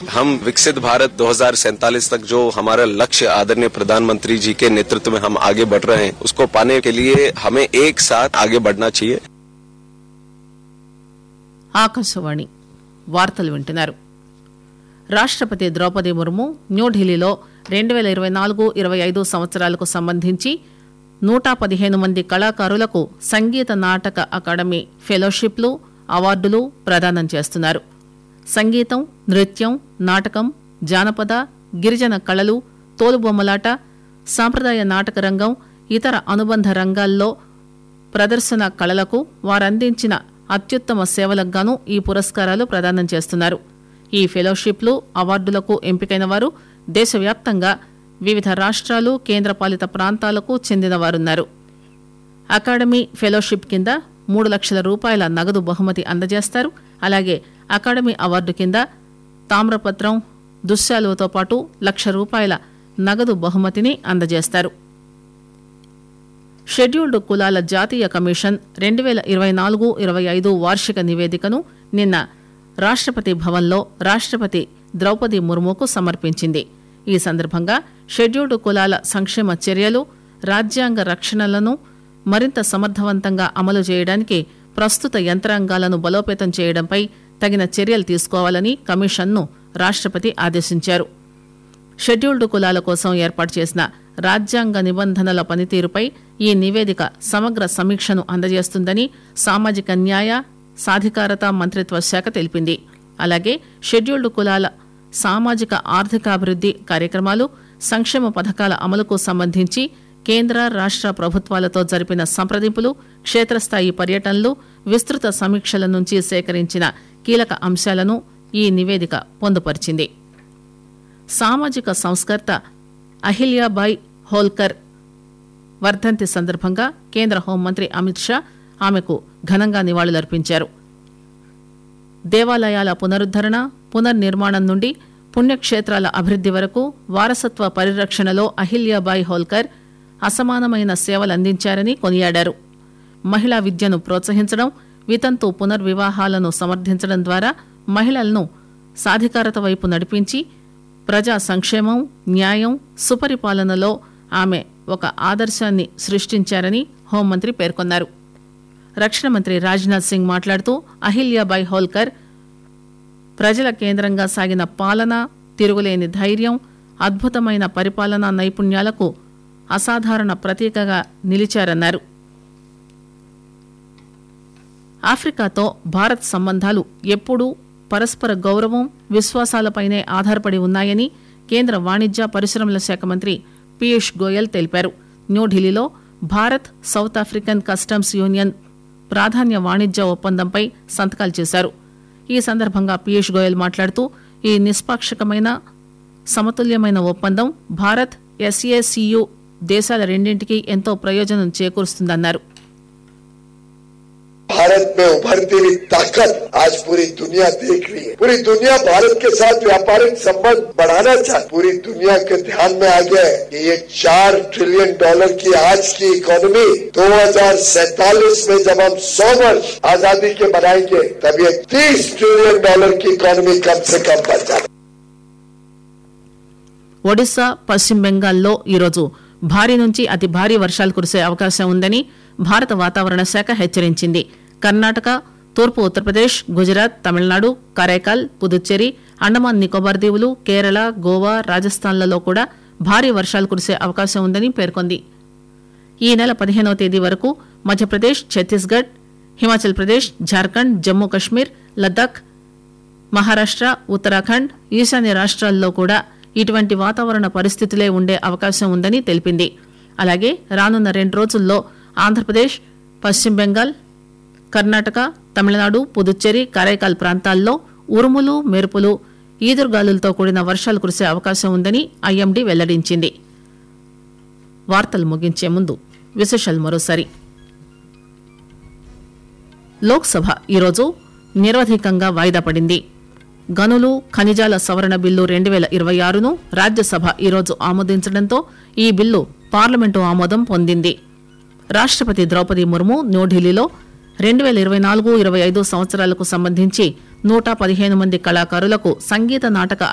हम विकसित भारत 2047 तक जो हमारा लक्ष्य आदरणीय प्रधानमंत्री जी के नेतृत्व में हम आगे बढ़ रहे हैं उसको पाने के लिए हमें एक साथ आगे बढ़ना चाहिए ఆకాశవాణి వార్తలు వింటున్నారు రాష్టపతి ద్రౌపది ముర్ము న్యూఢిల్లీలో రెండు వేల ఇరవై నాలుగు ఇరవై ఐదు సంవత్సరాలకు సంబంధించి నూట పదిహేను మంది కళాకారులకు సంగీత నాటక అకాడమీ ఫెలోషిప్లు అవార్డులు ప్రదానం చేస్తున్నారు సంగీతం నృత్యం నాటకం జానపద గిరిజన కళలు తోలుబొమ్మలాట సాంప్రదాయ నాటక రంగం ఇతర అనుబంధ రంగాల్లో ప్రదర్శన కళలకు వారందించిన అత్యుత్తమ సేవలకు గాను ఈ పురస్కారాలు ప్రదానం చేస్తున్నారు ఈ ఫెలోషిప్లు అవార్డులకు ఎంపికైన వారు దేశవ్యాప్తంగా వివిధ రాష్ట్రాలు కేంద్రపాలిత ప్రాంతాలకు చెందినవారున్నారు అకాడమీ ఫెలోషిప్ కింద మూడు లక్షల రూపాయల నగదు బహుమతి అందజేస్తారు అలాగే అకాడమీ అవార్డు కింద తామ్రపత్రం దుశ్శాలువతో పాటు లక్ష రూపాయల నగదు బహుమతిని అందజేస్తారు షెడ్యూల్డ్ కులాల జాతీయ కమిషన్ రెండు వేల ఇరవై నాలుగు ఇరవై ఐదు వార్షిక నివేదికను నిన్న రాష్టపతి భవన్లో రాష్టపతి ద్రౌపది ముర్ముకు సమర్పించింది ఈ సందర్భంగా షెడ్యూల్డ్ కులాల సంక్షేమ చర్యలు రాజ్యాంగ రక్షణలను మరింత సమర్థవంతంగా అమలు చేయడానికి ప్రస్తుత యంత్రాంగాలను బలోపేతం చేయడంపై తగిన చర్యలు తీసుకోవాలని కమిషన్ను రాష్టపతి ఆదేశించారు షెడ్యూల్డ్ కులాల కోసం ఏర్పాటు చేసిన రాజ్యాంగ నిబంధనల పనితీరుపై ఈ నివేదిక సమగ్ర సమీక్షను అందజేస్తుందని సామాజిక న్యాయ సాధికారత మంత్రిత్వ శాఖ తెలిపింది అలాగే షెడ్యూల్డ్ కులాల సామాజిక ఆర్థికాభివృద్ది కార్యక్రమాలు సంక్షేమ పథకాల అమలుకు సంబంధించి కేంద్ర రాష్ట ప్రభుత్వాలతో జరిపిన సంప్రదింపులు క్షేత్రస్థాయి పర్యటనలు విస్తృత సమీక్షల నుంచి సేకరించిన కీలక అంశాలను ఈ నివేదిక పొందుపరిచింది సామాజిక సంస్కర్త అహిల్యాబాయ్ హోల్కర్ వర్ధంతి సందర్భంగా కేంద్ర హోంమంత్రి అమిత్ షా ఆమెకు ఘనంగా నివాళులర్పించారు దేవాలయాల పునరుద్దరణ పునర్నిర్మాణం నుండి పుణ్యక్షేత్రాల అభివృద్ది వరకు వారసత్వ పరిరక్షణలో అహిల్యాబాయ్ హోల్కర్ అసమానమైన సేవలందించారని కొనియాడారు మహిళా విద్యను ప్రోత్సహించడం వితంతు పునర్వివాహాలను సమర్థించడం ద్వారా మహిళలను సాధికారత వైపు నడిపించి ప్రజా సంక్షేమం న్యాయం సుపరిపాలనలో ఆమె ఒక ఆదర్శాన్ని సృష్టించారని హోంమంత్రి పేర్కొన్నారు రక్షణ మంత్రి రాజ్నాథ్ సింగ్ మాట్లాడుతూ అహిల్యాబాయ్ హోల్కర్ ప్రజల కేంద్రంగా సాగిన పాలన తిరుగులేని ధైర్యం అద్భుతమైన పరిపాలనా నైపుణ్యాలకు అసాధారణ ప్రతీకగా నిలిచారన్నారు ఆఫ్రికాతో భారత్ సంబంధాలు ఎప్పుడూ పరస్పర గౌరవం విశ్వాసాలపైనే ఆధారపడి ఉన్నాయని కేంద్ర వాణిజ్య పరిశ్రమల శాఖ మంత్రి పీయూష్ గోయల్ తెలిపారు న్యూఢిల్లీలో Bharat south African customs union ప్రాధాన్య వాణిజ్య ఒప్పందంపై సంతకాలు చేశారు ఈ సందర్భంగా పీయూష్ గోయల్ మాట్లాడుతూ ఈ నిష్పాక్షికమైన సమతుల్యమైన ఒప్పందం భారత్ ఎస్ఏసియు దేశాల రెండింటికి ఎంతో ప్రయోజనం చేకూరుస్తుందన్నారు भारत में उभरती हुई ताकत आज पूरी दुनिया देख रही है पूरी दुनिया भारत के साथ व्यापारिक संबंध बढ़ाना चाहती पूरी दुनिया के ध्यान में आ गया है कि ये चार ट्रिलियन डॉलर की आज की इकोनॉमी 2047 में जब हम 100 वर्ष आजादी के बनाएंगे तब ये 30 ट्रिलियन डॉलर की इकोनॉमी कम से कम बन जाए ఒడిశా పశ్చిమ బెంగాల్లో ఈరోజు భారీ నుంచి అతి భారీ వర్షాలు కురిసే అవకాశం ఉందని భారత వాతావరణ శాఖ హెచ్చరించింది కర్ణాటక తూర్పు ఉత్తరప్రదేశ్ గుజరాత్ తమిళనాడు కరైకాల్ పుదుచ్చేరి అండమాన్ నికోబార్ దీవులు కేరళ గోవా రాజస్థాన్లలో కూడా భారీ వర్షాలు కురిసే అవకాశం ఉందని పేర్కొంది ఈ నెల పదిహేనవ తేదీ వరకు మధ్యప్రదేశ్ ఛత్తీస్గఢ్ హిమాచల్ ప్రదేశ్ జార్ఖండ్ జమ్మూ కశ్మీర్ లద్దాఖ్ మహారాష్ట ఉత్తరాఖండ్ ఈశాన్య రాష్ట్రాల్లో కూడా ఇటువంటి వాతావరణ పరిస్థితులే ఉండే అవకాశం ఉందని తెలిపింది అలాగే రానున్న రెండు రోజుల్లో ఆంధ్రప్రదేశ్ పశ్చిమ బెంగాల్ కర్ణాటక తమిళనాడు పుదుచ్చేరి కరైకాల్ ప్రాంతాల్లో ఉరుములు మెరుపులు ఈదురుగాలులతో కూడిన వర్షాలు కురిసే అవకాశం ఉందని ఐఎండీ వెల్లడించింది వార్తలు ముగించే ముందు విశేషాలు మరోసారి లోక్సభ ఈరోజు నిరవధికంగా వాయిదా పడింది గనులు ఖనిజాల సవరణ బిల్లు రెండు వేల ఇరవై ఆరును రాజ్యసభ ఈరోజు ఆమోదించడంతో ఈ బిల్లు పార్లమెంటు ఆమోదం పొందింది రాష్టపతి ద్రౌపది ముర్ము న్యూఢిల్లీలో రెండు వేల ఇరవై నాలుగు ఇరవై ఐదు సంవత్సరాలకు సంబంధించి నూట పదిహేను మంది కళాకారులకు సంగీత నాటక